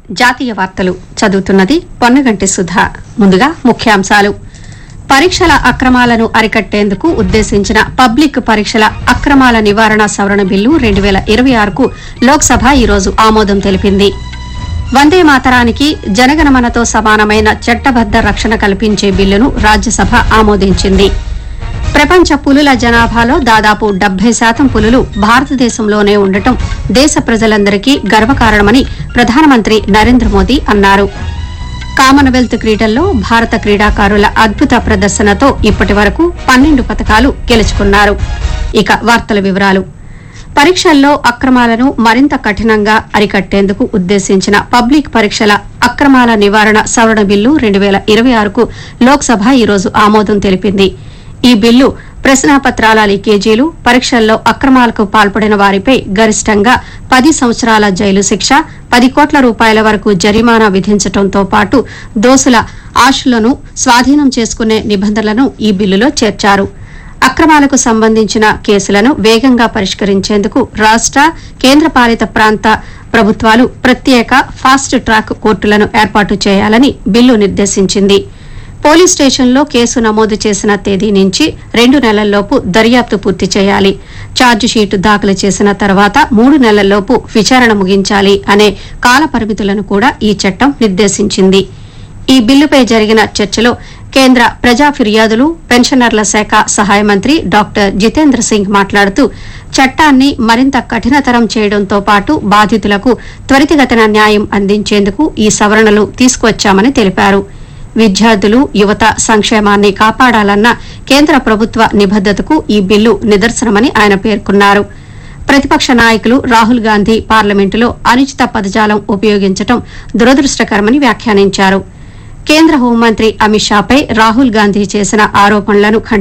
జాతీయ వార్తలు చదువుతున్నది పొన్నగంటి సుధా ముందుగా ముఖ్యాంశాలు పరీక్షల అక్రమాలను అరికట్టేందుకు ఉద్దేశించిన పబ్లిక్ పరీక్షల అక్రమాల నివారణ సవరణ బిల్లు రెండు వేల ఇరవై ఆరుకు లోక్సభ ఈరోజు ఆమోదం తెలిపింది వందే మాతరానికి జనగణమనతో సమానమైన చట్టబద్ద రక్షణ కల్పించే బిల్లును రాజ్యసభ ఆమోదించింది ప్రపంచ పులుల జనాభాలో దాదాపు డెబ్బై శాతం పులులు భారతదేశంలోనే ఉండటం దేశ ప్రజలందరికీ గర్వకారణమని ప్రధానమంత్రి నరేంద్ర మోదీ అన్నారు కామన్వెల్త్ క్రీడల్లో భారత క్రీడాకారుల అద్భుత ప్రదర్శనతో ఇప్పటి వరకు పన్నెండు పతకాలు గెలుచుకున్నారు ఇక వార్తల వివరాలు పరీక్షల్లో అక్రమాలను మరింత కఠినంగా అరికట్టేందుకు ఉద్దేశించిన పబ్లిక్ పరీక్షల అక్రమాల నివారణ సవరణ బిల్లు రెండు వేల ఇరవై ఆరుకు లోక్సభ ఈరోజు ఆమోదం తెలిపింది ఈ బిల్లు ప్రశ్నాపత్రాల లీకేజీలు పరీక్షల్లో అక్రమాలకు పాల్పడిన వారిపై గరిష్టంగా పది సంవత్సరాల జైలు శిక్ష పది కోట్ల రూపాయల వరకు జరిమానా విధించడంతో పాటు దోషుల ఆశులను స్వాధీనం చేసుకునే నిబంధనలను ఈ బిల్లులో చేర్చారు అక్రమాలకు సంబంధించిన కేసులను వేగంగా పరిష్కరించేందుకు రాష్ట కేంద్రపాలిత ప్రాంత ప్రభుత్వాలు ప్రత్యేక ఫాస్ట్ ట్రాక్ కోర్టులను ఏర్పాటు చేయాలని బిల్లు నిర్దేశించింది పోలీస్ స్టేషన్లో కేసు నమోదు చేసిన తేదీ నుంచి రెండు నెలల్లోపు దర్యాప్తు పూర్తి చేయాలి ఛార్జ్ షీటు దాఖలు చేసిన తర్వాత మూడు నెలల్లోపు విచారణ ముగించాలి అనే కాల పరిమితులను కూడా ఈ చట్టం నిర్దేశించింది ఈ బిల్లుపై జరిగిన చర్చలో కేంద్ర ప్రజా ఫిర్యాదులు పెన్షనర్ల శాఖ సహాయ మంత్రి డాక్టర్ జితేంద్ర సింగ్ మాట్లాడుతూ చట్టాన్ని మరింత కఠినతరం చేయడంతో పాటు బాధితులకు త్వరితగతిన న్యాయం అందించేందుకు ఈ సవరణలు తీసుకువచ్చామని తెలిపారు విద్యార్థులు యువత సంక్షేమాన్ని కాపాడాలన్న కేంద్ర ప్రభుత్వ నిబద్దతకు ఈ బిల్లు నిదర్శనమని ఆయన పేర్కొన్నారు ప్రతిపక్ష నాయకులు రాహుల్ గాంధీ పార్లమెంటులో అనుచిత పదజాలం ఉపయోగించడం దురదృష్టకరమని వ్యాఖ్యానించారు కేంద్ర హోంమంత్రి అమిత్ షాపై రాహుల్ గాంధీ చేసిన ఆరోపణలను ఖండించారు